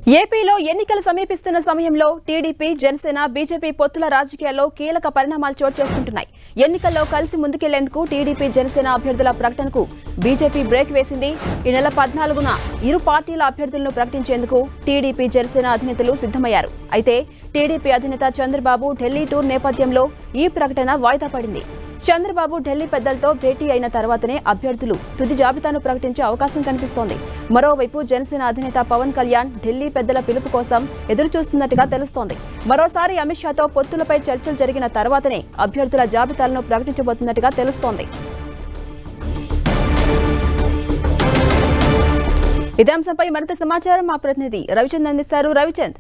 ఏపీలో ఎన్నికలు సమీపిస్తున్న సమయంలో టీడీపీ జనసేన బీజేపీ పొత్తుల రాజకీయాల్లో కీలక పరిణామాలు చోటు చేసుకుంటున్నాయి ఎన్నికల్లో కలిసి ముందుకెళ్లేందుకు టీడీపీ జనసేన అభ్యర్థుల ప్రకటనకు బీజేపీ బ్రేక్ వేసింది ఈ నెల పద్నాలుగున ఇరు పార్టీల అభ్యర్థులను ప్రకటించేందుకు టీడీపీ జనసేన అధినేతలు సిద్ధమయ్యారు అయితే టీడీపీ అధినేత చంద్రబాబు ఢిల్లీ టూర్ నేపథ్యంలో ఈ ప్రకటన వాయిదా పడింది చంద్రబాబు ఢిల్లీ పెద్దలతో భేటీ అయిన తర్వాతనే అభ్యర్థులు తుది జాబితాను ప్రకటించే అవకాశం కనిపిస్తోంది మరోవైపు జనసేన అధినేత పవన్ కళ్యాణ్ ఢిల్లీ పెద్దల పిలుపు కోసం ఎదురు చూస్తున్నట్టుగా తెలుస్తోంది మరోసారి అమిత్ షాతో పొత్తులపై చర్చలు జరిగిన తర్వాతనే అభ్యర్థుల జాబితాలను ప్రకటించబోతున్నట్టుగా తెలుస్తోంది ఇదే అంశంపై మరింత సమాచారం మా ప్రతినిధి రవిచంద్ అందిస్తారు రవిచంద్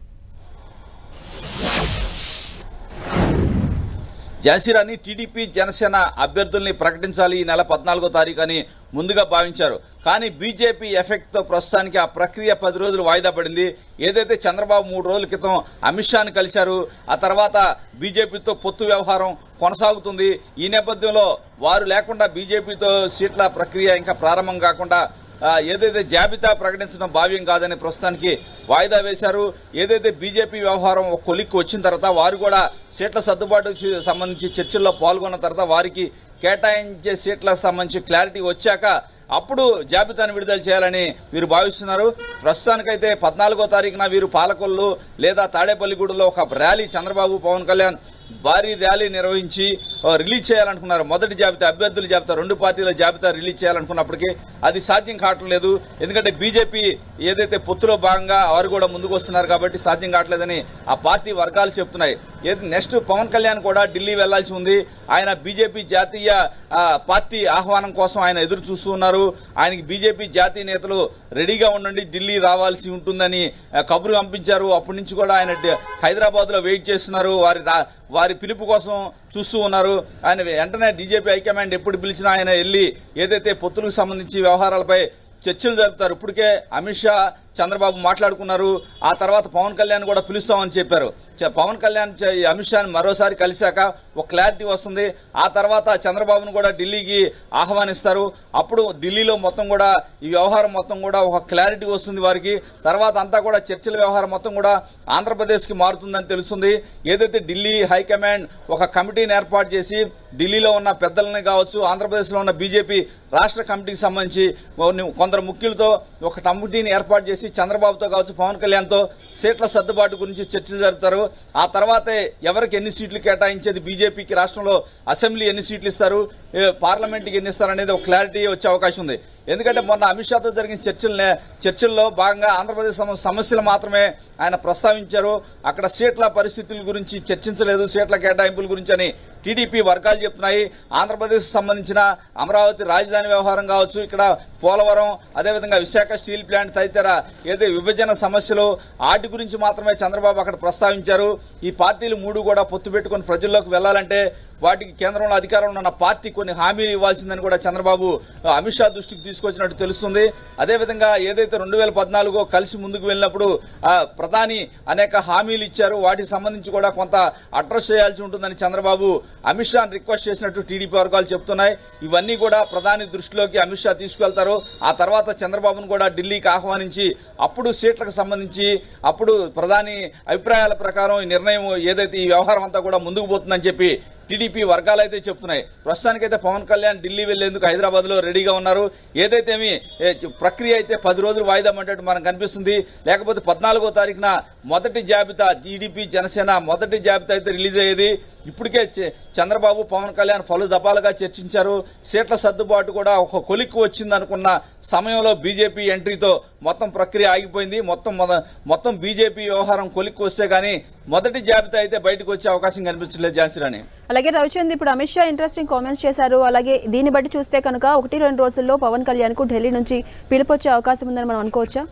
జాన్సీరాని టీడీపీ జనసేన అభ్యర్థుల్ని ప్రకటించాలి ఈ నెల పద్నాలుగో తారీఖు అని ముందుగా భావించారు కానీ బీజేపీ ఎఫెక్ట్ తో ప్రస్తుతానికి ఆ ప్రక్రియ పది రోజులు వాయిదా పడింది ఏదైతే చంద్రబాబు మూడు రోజుల క్రితం అమిత్ షాని కలిశారు ఆ తర్వాత బీజేపీతో పొత్తు వ్యవహారం కొనసాగుతుంది ఈ నేపథ్యంలో వారు లేకుండా బీజేపీతో సీట్ల ప్రక్రియ ఇంకా ప్రారంభం కాకుండా ఆ, ఏదైతే జాబితా ప్రకటించడం భావ్యం కాదని ప్రస్తుతానికి వాయిదా వేశారు ఏదైతే బీజేపీ వ్యవహారం ఒక కొలిక్కి వచ్చిన తర్వాత వారు కూడా సీట్ల సర్దుబాటు సంబంధించి చర్చల్లో పాల్గొన్న తర్వాత వారికి కేటాయించే సీట్లకు సంబంధించి క్లారిటీ వచ్చాక అప్పుడు జాబితాను విడుదల చేయాలని వీరు భావిస్తున్నారు ప్రస్తుతానికైతే పద్నాలుగో తారీఖున వీరు పాలకొల్లు లేదా తాడేపల్లిగూడలో ఒక ర్యాలీ చంద్రబాబు పవన్ కళ్యాణ్ భారీ ర్యాలీ నిర్వహించి ఆ, రిలీజ్ చేయాలనుకున్నారు మొదటి జాబితా అభ్యర్థుల జాబితా రెండు పార్టీల జాబితా రిలీజ్ చేయాలనుకున్నప్పటికీ అది సాధ్యం కావటం లేదు ఎందుకంటే బీజేపీ ఏదైతే పొత్తులో భాగంగా వారు కూడా ముందుకు వస్తున్నారు కాబట్టి సాధ్యం కావట్లేదని ఆ పార్టీ వర్గాలు చెప్తున్నాయి ఏది నెక్స్ట్ పవన్ కళ్యాణ్ కూడా ఢిల్లీ వెళ్లాల్సి ఉంది ఆయన బీజేపీ జాతీయ ఆ, పార్టీ ఆహ్వానం కోసం ఆయన ఎదురు చూస్తూ ఉన్నారు ఆయనకి బీజేపీ జాతీయ నేతలు రెడీగా ఉండండి ఢిల్లీ రావాల్సి ఉంటుందని ఆ, కబురు పంపించారు అప్పటి నుంచి కూడా ఆయన హైదరాబాద్ లో వెయిట్ చేస్తున్నారు వారి రా- వారి పిలుపు కోసం చూస్తూ ఉన్నారు ఆయన వెంటనే డీజేపీ హైకమాండ్ ఎప్పుడు పిలిచినా ఆయన వెళ్ళి ఏదైతే పొత్తులకు సంబంధించి వ్యవహారాలపై చర్చలు జరుపుతారు ఇప్పటికే అమిత్ షా చంద్రబాబు మాట్లాడుకున్నారు ఆ తర్వాత పవన్ కళ్యాణ్ కూడా పిలుస్తామని చెప్పారు చ- పవన్ కళ్యాణ్ చ- ఈ అమిత్ షాని మరోసారి కలిశాక ఒక క్లారిటీ వస్తుంది ఆ తర్వాత చంద్రబాబును కూడా ఢిల్లీకి ఆహ్వానిస్తారు అప్పుడు ఢిల్లీలో మొత్తం కూడా ఈ వ్యవహారం మొత్తం కూడా ఒక క్లారిటీ వస్తుంది వారికి తర్వాత అంతా కూడా చర్చల వ్యవహారం మొత్తం కూడా ఆంధ్రప్రదేశ్కి మారుతుందని తెలుస్తుంది ఏదైతే ఢిల్లీ హైకమాండ్ ఒక కమిటీని ఏర్పాటు చేసి ఢిల్లీలో ఉన్న పెద్దలని కావచ్చు ఆంధ్రప్రదేశ్లో ఉన్న బీజేపీ రాష్ట్ర కమిటీకి సంబంధించి కొన్ని- కొందరు ముఖ్యులతో ఒక కమిటీని ఏర్పాటు చేసి చంద్రబాబుతో కావచ్చు పవన్ కళ్యాణ్తో సీట్ల సర్దుబాటు గురించి చర్చలు జరుపుతారు ఆ తర్వాతే ఎవరికి ఎన్ని సీట్లు కేటాయించేది బీజేపీకి రాష్ట్రంలో అసెంబ్లీ ఎన్ని సీట్లు ఇస్తారు ఏ, పార్లమెంట్కి ఎన్ని ఇస్తారు అనేది ఒక క్లారిటీ వచ్చే అవకాశం ఉంది ఎందుకంటే మొన్న అమిత్ షాతో జరిగిన చర్చలు చర్చల్లో భాగంగా ఆంధ్రప్రదేశ్ సమ- సమస్యలు మాత్రమే ఆయన ప్రస్తావించారు అక్కడ సీట్ల పరిస్థితుల గురించి చర్చించలేదు సీట్ల కేటాయింపుల గురించి అని టీడీపీ వర్గాలు చెప్తున్నాయి ఆంధ్రప్రదేశ్ సంబంధించిన అమరావతి రాజధాని వ్యవహారం కావచ్చు ఇక్కడ పోలవరం అదేవిధంగా విశాఖ స్టీల్ ప్లాంట్ తదితర ఏదో విభజన సమస్యలు వాటి గురించి మాత్రమే చంద్రబాబు అక్కడ ప్రస్తావించారు ఈ పార్టీలు మూడు కూడా పొత్తు పెట్టుకుని ప్రజల్లోకి వెళ్లాలంటే వాటికి కేంద్రంలో అధికారంలో ఉన్న పార్టీ కొన్ని హామీలు ఇవ్వాల్సిందని కూడా చంద్రబాబు ఆ, అమిత్ షా దృష్టికి తీసుకొచ్చినట్టు తెలుస్తుంది అదేవిధంగా ఏదైతే రెండు వేల పద్నాలుగో కలిసి ముందుకు వెళ్ళినప్పుడు ఆ, ప్రధాని అనేక హామీలు ఇచ్చారు వాటికి సంబంధించి కూడా కొంత అడ్రస్ చేయాల్సి ఉంటుందని చంద్రబాబు అమిత్ షాని రిక్వెస్ట్ చేసినట్టు టీడీపీ వర్గాలు చెప్తున్నాయి ఇవన్నీ కూడా ప్రధాని దృష్టిలోకి అమిత్ షా తీసుకెళ్తారు ఆ తర్వాత చంద్రబాబును కూడా ఢిల్లీకి ఆహ్వానించి అప్పుడు సీట్లకు సంబంధించి అప్పుడు ప్రధాని అభిప్రాయాల ప్రకారం ఈ నిర్ణయం ఏదైతే ఈ వ్యవహారం అంతా కూడా ముందుకు పోతుందని చెప్పి టీడీపీ వర్గాలు అయితే చెప్తున్నాయి ప్రస్తుతానికైతే పవన్ కళ్యాణ్ ఢిల్లీ వెళ్లేందుకు హైదరాబాద్ లో రెడీగా ఉన్నారు ఏదైతేమి ఏ, ప్రక్రియ అయితే పది రోజులు వాయిదా పడ్డట్టు మనకు కనిపిస్తుంది లేకపోతే పద్నాలుగో తారీఖున మొదటి జాబితా జీడీపీ జనసేన మొదటి జాబితా అయితే రిలీజ్ అయ్యేది ఇప్పటికే చ- చంద్రబాబు పవన్ కళ్యాణ్ పలు దఫాలుగా చర్చించారు సీట్ల సర్దుబాటు కూడా ఒక కొలిక్కి వచ్చింది అనుకున్న సమయంలో బీజేపీ ఎంట్రీతో మొత్తం ప్రక్రియ ఆగిపోయింది మొత్తం మొద- మొత్తం బీజేపీ వ్యవహారం కొలిక్కి వస్తే గానీ మొదటి జాబితా అయితే బయటకు వచ్చే అవకాశం కనిపించలేదు ఝాన్సీరాణి అలాగే రవిచంద్ ఇప్పుడు అమిత్ షా ఇంట్రెస్టింగ్ కామెంట్స్ చేశారు అలాగే దీన్ని బట్టి చూస్తే కనుక ఒకటి రెండు రోజుల్లో పవన్ కళ్యాణ్ కు ఢిల్లీ నుంచి పిలుపు వచ్చే అవకాశం ఉందని మనం అనుకోవచ్చా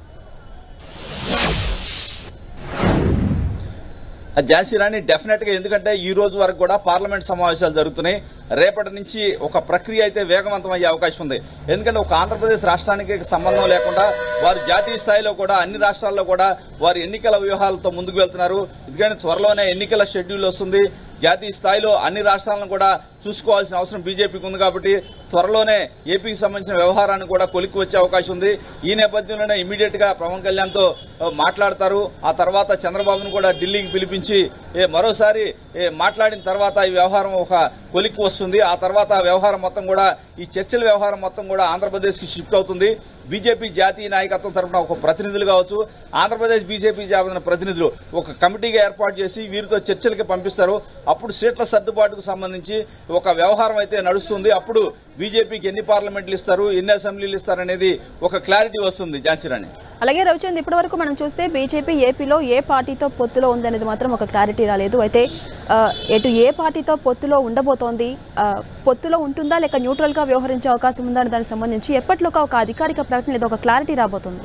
ఝాన్సీరాణి డెఫినెట్ గా ఎందుకంటే ఈ రోజు వరకు కూడా పార్లమెంట్ సమావేశాలు జరుగుతున్నాయి రేపటి నుంచి ఒక ప్రక్రియ అయితే వేగవంతం అయ్యే అవకాశం ఉంది ఎందుకంటే ఒక ఆంధ్రప్రదేశ్ రాష్ట్రానికి సంబంధం లేకుండా వారు జాతీయ స్థాయిలో కూడా అన్ని రాష్ట్రాల్లో కూడా వారు ఎన్నికల వ్యూహాలతో ముందుకు వెళ్తున్నారు ఎందుకంటే త్వరలోనే ఎన్నికల షెడ్యూల్ వస్తుంది జాతీయ స్థాయిలో అన్ని రాష్ట్రాలను కూడా చూసుకోవాల్సిన అవసరం బీజేపీకి ఉంది కాబట్టి త్వరలోనే ఏపీకి సంబంధించిన వ్యవహారాన్ని కూడా కొలిక్కి వచ్చే అవకాశం ఉంది ఈ నేపథ్యంలోనే ఇమీడియట్ గా పవన్ కళ్యాణ్ తో ఆ, మాట్లాడతారు ఆ తర్వాత చంద్రబాబును కూడా ఢిల్లీకి పిలిపించి ఏ, మరోసారి ఏ, మాట్లాడిన తర్వాత ఈ వ్యవహారం ఒక కొలిక్కి వస్తుంది ఆ తర్వాత ఆ వ్యవహారం మొత్తం కూడా ఈ చర్చల వ్యవహారం మొత్తం కూడా ఆంధ్రప్రదేశ్కి షిఫ్ట్ అవుతుంది బీజేపీ జాతీయ నాయకత్వం తరఫున ఒక ప్రతినిధులు కావచ్చు ఆంధ్రప్రదేశ్ బీజేపీ జాబితా ప్రతినిధులు ఒక కమిటీగా ఏర్పాటు చేసి వీరితో చర్చలకి పంపిస్తారు అప్పుడు సీట్ల సర్దుబాటుకు సంబంధించి ఒక వ్యవహారం అయితే నడుస్తుంది అప్పుడు బీజేపీకి ఎన్ని పార్లమెంట్లు ఇస్తారు ఎన్ని అసెంబ్లీలు ఇస్తారు అనేది ఒక క్లారిటీ వస్తుంది ఝాన్సీరాణి అలాగే రవిచంద్ ఇప్పటి వరకు మనం చూస్తే బీజేపీ ఏపీలో ఏ పార్టీతో పొత్తులో ఉందనేది మాత్రం ఒక క్లారిటీ రాలేదు అయితే ఆ, ఎటు ఏ పార్టీతో పొత్తులో ఉండబోతోంది ఆ, పొత్తులో ఉంటుందా లేక న్యూట్రల్ గా వ్యవహరించే అవకాశం ఉందా అనే దానికి సంబంధించి ఎప్పటిలోగా ఒక అధికారిక ప్రకటన లేదా ఒక క్లారిటీ రాబోతుంది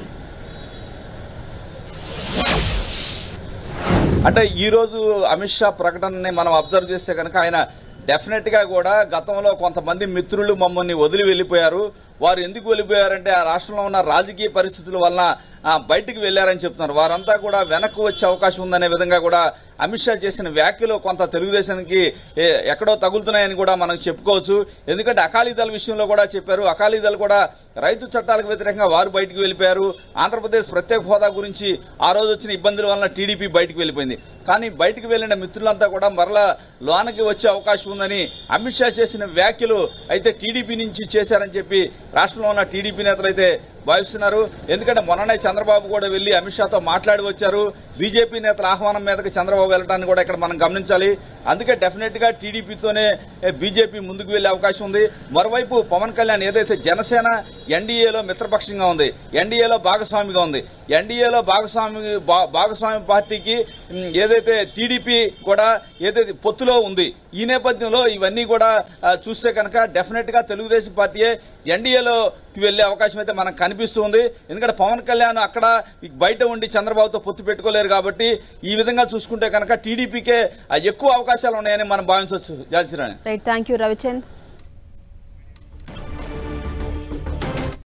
అంటే ఈ రోజు అమిత్ షా ప్రకటనని మనం అబ్జర్వ్ చేస్తే కనుక ఆయన డెఫినెట్ గా కూడా గతంలో కొంతమంది మిత్రులు మమ్మల్ని వదిలి వెళ్ళిపోయారు వారు ఎందుకు వెళ్ళిపోయారంటే ఆ రాష్ట్రంలో ఉన్న రాజకీయ పరిస్థితుల వలన ఆ, బయటికి వెళ్లారని చెప్తున్నారు వారంతా కూడా వెనక్కి వచ్చే అవకాశం ఉందనే విధంగా కూడా అమిత్ షా చేసిన వ్యాఖ్యలు కొంత తెలుగుదేశానికి ఏ, ఎక్కడో తగులుతున్నాయని కూడా మనం చెప్పుకోవచ్చు ఎందుకంటే అకాలీదళ విషయంలో కూడా చెప్పారు అకాలీదళ కూడా రైతు చట్టాలకు వ్యతిరేకంగా వారు బయటికి వెళ్ళిపోయారు ఆంధ్రప్రదేశ్ ప్రత్యేక హోదా గురించి ఆ రోజు వచ్చిన ఇబ్బందుల వలన టీడీపీ బయటికి వెళ్ళిపోయింది కానీ బయటికి వెళ్లిన మిత్రులంతా కూడా మరలా లోనకి వచ్చే అవకాశం ఉందని అమిత్ షా చేసిన వ్యాఖ్యలు అయితే టీడీపీ నుంచి చేశారని చెప్పి రాష్ట్రంలో ఉన్న టీడీపీ నేతలు అయితే భావిస్తున్నారు ఎందుకంటే మొన్ననే చంద్రబాబు కూడా వెళ్లి అమిత్ షాతో మాట్లాడి వచ్చారు బీజేపీ నేతల ఆహ్వానం మీదకి చంద్రబాబు వెళ్ళడానికి కూడా ఇక్కడ మనం గమనించాలి అందుకే డెఫినెట్ గా టీడీపీతోనే బీజేపీ ముందుకు వెళ్లే అవకాశం ఉంది మరోవైపు పవన్ కళ్యాణ్ ఏదైతే జనసేన ఎన్డీఏలో మిత్రపక్షంగా ఉంది ఎన్డీఏలో భాగస్వామిగా ఉంది ఎన్డీఏలో భాగస్వామి భా- భాగస్వామి పార్టీకి ఉమ్, ఏదైతే టీడీపీ కూడా ఏదైతే పొత్తులో ఉంది ఈ నేపథ్యంలో ఇవన్నీ కూడా ఆ, చూస్తే కనుక డెఫినెట్ గా తెలుగుదేశం పార్టీయే ఎన్డీఏలో వెళ్లే అవకాశం అయితే మనకు కనిపిస్తుంది ఎందుకంటే పవన్ కళ్యాణ్ అక్కడ బయట ఉండి చంద్రబాబుతో పొత్తు పెట్టుకోలేరు కాబట్టి ఈ విధంగా చూసుకుంటే కనుక టీడీపీకే ఎక్కువ అవకాశాలు ఉన్నాయని మనం భావించవచ్చు Jhansi Rani right thank you Ravichand